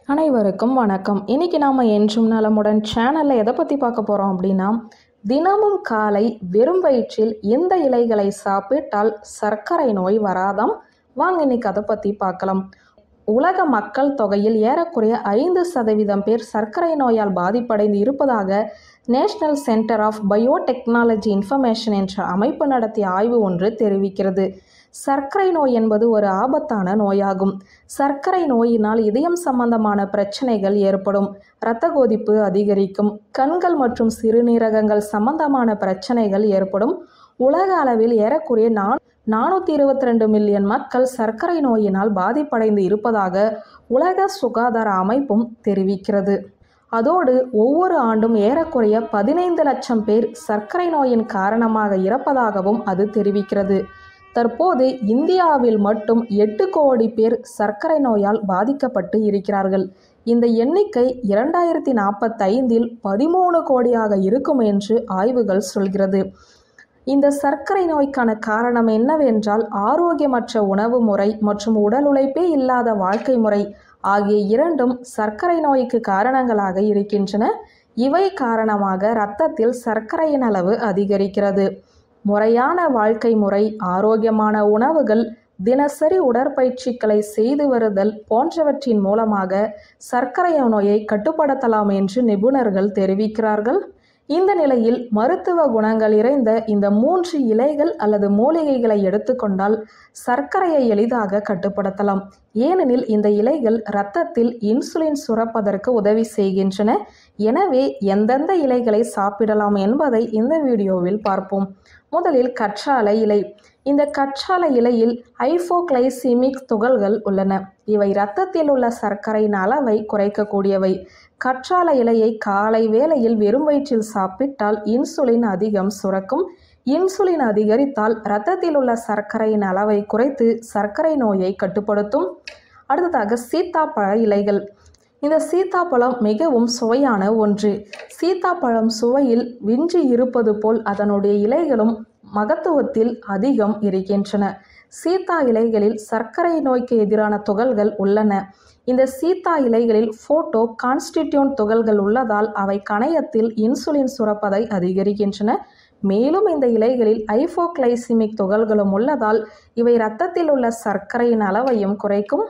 அனைவருக்கும் வணக்கம் இன்னைக்கு நாம் என்றும் நலமுடன் சேனலில் எதை பற்றி பார்க்க போகிறோம் அப்படின்னா தினமும் காலை வெறும் வயிற்றில் எந்த இலைகளை சாப்பிட்டால் சர்க்கரை நோய் வராதாம் வாங்க இன்னைக்கு அதை பற்றி பார்க்கலாம் உலக மக்கள் தொகையில் ஏறக்குறைய ஐந்து சதவீதம் பேர் சர்க்கரை நோயால் பாதிப்படைந்து இருப்பதாக National Centre of Biotechnology Information என்ற அமைப்பு நடத்திய ஆய்வு ஒன்று தெரிவிக்கிறது சர்க்கரை நோய் என்பது ஒரு ஆபத்தான நோயாகும் சர்க்கரை நோயினால் இதயம் சம்பந்தமான பிரச்சனைகள் ஏற்படும் இரத்த கொதிப்பு அதிகரிக்கும் கண்கள் மற்றும் சிறுநீரகங்கள் சம்பந்தமான பிரச்சனைகள் ஏற்படும் உலக அளவில் ஏறக்குறைய நான் நானூற்றி இருபத்தி ரெண்டு மில்லியன் மக்கள் சர்க்கரை நோயினால் பாதிப்படைந்து இருப்பதாக உலக சுகாதார அமைப்பும் தெரிவிக்கிறது அதோடு ஒவ்வொரு ஆண்டும் ஏறக்குறைய பதினைந்து லட்சம் பேர் சர்க்கரை நோயின் காரணமாக இறப்பதாகவும் அது தெரிவிக்கிறது தற்போது இந்தியாவில் மட்டும் எட்டு கோடி பேர் சர்க்கரை நோயால் பாதிக்கப்பட்டு இருக்கிறார்கள் இந்த எண்ணிக்கை இரண்டாயிரத்தி நாற்பத்தைந்தில் பதிமூணு கோடியாக இருக்கும் என்று ஆய்வுகள் சொல்கிறது இந்த சர்க்கரை நோய்க்கான காரணம் என்னவென்றால் ஆரோக்கியமற்ற உணவு முறை மற்றும் உடல் உழைப்பே இல்லாத வாழ்க்கை முறை ஆகிய இரண்டும் சர்க்கரை நோய்க்கு காரணங்களாக இருக்கின்றன இவை காரணமாக இரத்தத்தில் சர்க்கரையின் அளவு அதிகரிக்கிறது முறையான வாழ்க்கை முறை ஆரோக்கியமான உணவுகள் தினசரி உடற்பயிற்சிகளை செய்து வருதல் போன்றவற்றின் மூலமாக சர்க்கரை நோயை கட்டுப்படுத்தலாம் என்று நிபுணர்கள் தெரிவிக்கிறார்கள் இந்த நிலையில் மருத்துவ குணங்கள் இறைந்த இந்த மூன்று இலைகள் அல்லது மூலிகைகளை எடுத்துக்கொண்டால் சர்க்கரையை எளிதாக கட்டுப்படுத்தலாம் ஏனெனில் இந்த இலைகள் இரத்தத்தில் இன்சுலின் சுரப்பதற்கு உதவி செய்கின்றன எனவே எந்தெந்த இலைகளை சாப்பிடலாம் என்பதை இந்த வீடியோவில் பார்ப்போம் முதலில் கற்றாழை இலை இந்த கற்றாழை இலையில் ஐஃபோக்ளைசிமிக் துகள்கள் உள்ளன இவை இரத்தத்தில் உள்ள சர்க்கரையின் அளவை குறைக்கக்கூடியவை கற்றாழை இலையை காலை வேளையில் வெறும் வயிற்றில் சாப்பிட்டால் இன்சுலின் அதிகம் சுரக்கும் இன்சுலின் அதிகரித்தால் இரத்தத்தில் உள்ள சர்க்கரையின் அளவை குறைத்து சர்க்கரை நோயை கட்டுப்படுத்தும் அடுத்ததாக சீத்தாப்பழ இலைகள் இந்த சீத்தாப்பழம் மிகவும் சுவையான ஒன்று சீத்தாப்பழம் சுவையில் விஞ்சி இருப்பது போல் அதனுடைய இலைகளும் மகத்துவத்தில் அதிகம் இருக்கின்றன சீத்தா இலைகளில் சர்க்கரை நோய்க்கு எதிரான துகள்கள் உள்ளன இந்த சீத்தா இலைகளில் போட்டோ கான்ஸ்டிடியூன் துகள்கள் உள்ளதால் அவை கணையத்தில் இன்சுலின் சுரப்பதை அதிகரிக்கின்றன மேலும் இந்த இலைகளில் ஐஃபோக்ளைசிமிக் துகள்களும் உள்ளதால் இவை இரத்தத்தில் உள்ள சர்க்கரையின் அளவையும் குறைக்கும்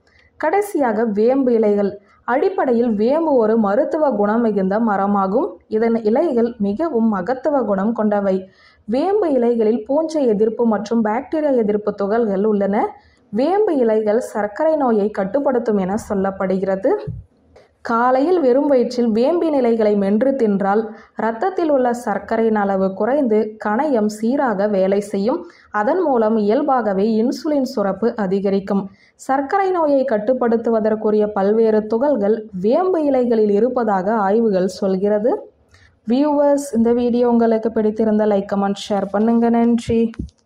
கடைசியாக வேம்பு இலைகள் அடிப்படையில் வேம்பு ஒரு மருத்துவ குணம் மிகுந்த மரமாகும் இதன் இலைகள் மிகவும் மகத்துவ குணம் கொண்டவை வேம்பு இலைகளில் பூஞ்சை எதிர்ப்பு மற்றும் பாக்டீரியா எதிர்ப்பு துகள்கள் உள்ளன வேம்பு இலைகள் சர்க்கரை நோயை கட்டுப்படுத்தும் என சொல்லப்படுகிறது காலையில் வெறும் வயிற்றில் வேம்பின் இலைகளை மென்று தின்றால் இரத்தத்தில் உள்ள சர்க்கரையின் அளவு குறைந்து கணையம் சீராக வேலை செய்யும் அதன் மூலம் இயல்பாகவே இன்சுலின் சுரப்பு அதிகரிக்கும் சர்க்கரை நோயை கட்டுப்படுத்துவதற்குரிய பல்வேறு துகள்கள் வேம்பு இலைகளில் இருப்பதாக ஆய்வுகள் சொல்கிறது வியூவர்ஸ் இந்த வீடியோ உங்களுக்கு பிடித்திருந்த லைக் கமெண்ட் ஷேர் பண்ணுங்க நன்றி